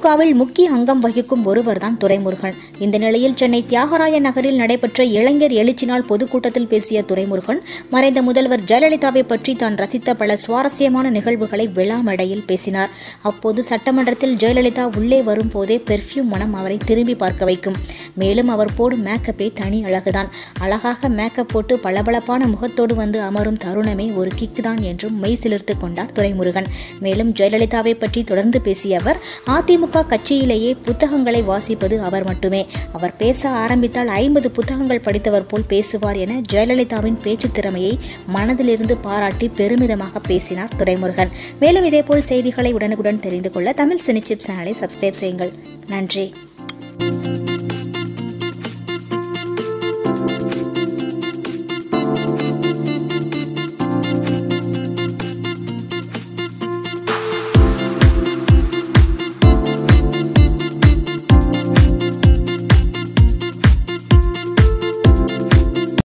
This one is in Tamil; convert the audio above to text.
அதிமுகவில் முக்கிய அங்கம் வகிக்கும் ஒருவர்தான் துரைமுருகன் இந்த நிலையில் சென்னை தியாகராய நகரில் நடைபெற்ற இளைஞர் எழுச்சி நாள் பொதுக்கூட்டத்தில் பேசிய துரைமுருகன் மறைந்த முதல்வர் ஜெயலலிதாவை பற்றி தான் ரசித்த பல சுவாரஸ்யமான நிகழ்வுகளை விழா மேடையில் பேசினார் அப்போது சட்டமன்றத்தில் ஜெயலலிதா உள்ளே வரும்போதே பெர்ஃப்யூம் மனம் அவரை திரும்பி பார்க்க வைக்கும் மேலும் அவர் போடும் மேக்கப்பே தனி அழகுதான் அழகாக மேக்கப் போட்டு பளபளப்பான முகத்தோடு வந்து அமரும் தருணமே ஒரு கிக்கு தான் என்றும் மெய் சிலிர்த்து கொண்டார் துரைமுருகன் மேலும் ஜெயலலிதாவை பற்றி தொடர்ந்து பேசிய அவர் அதிமுக கட்சியிலேயே புத்தகங்களை வாசிப்பது அவர் மட்டுமே அவர் பேச ஆரம்பித்தால் ஐம்பது புத்தகங்கள் படித்தவர் போல் பேசுவார் என ஜெயலலிதாவின் பேச்சு திறமையை மனதிலிருந்து பாராட்டி பெருமிதமாக பேசினார் துரைமுருகன் மேலும் இதேபோல் செய்திகளை உடனுக்குடன் தெரிந்து கொள்ள தமிழ் சினிச்சிப் சேனலை சப்ஸ்கிரைப் செய்யுங்கள் நன்றி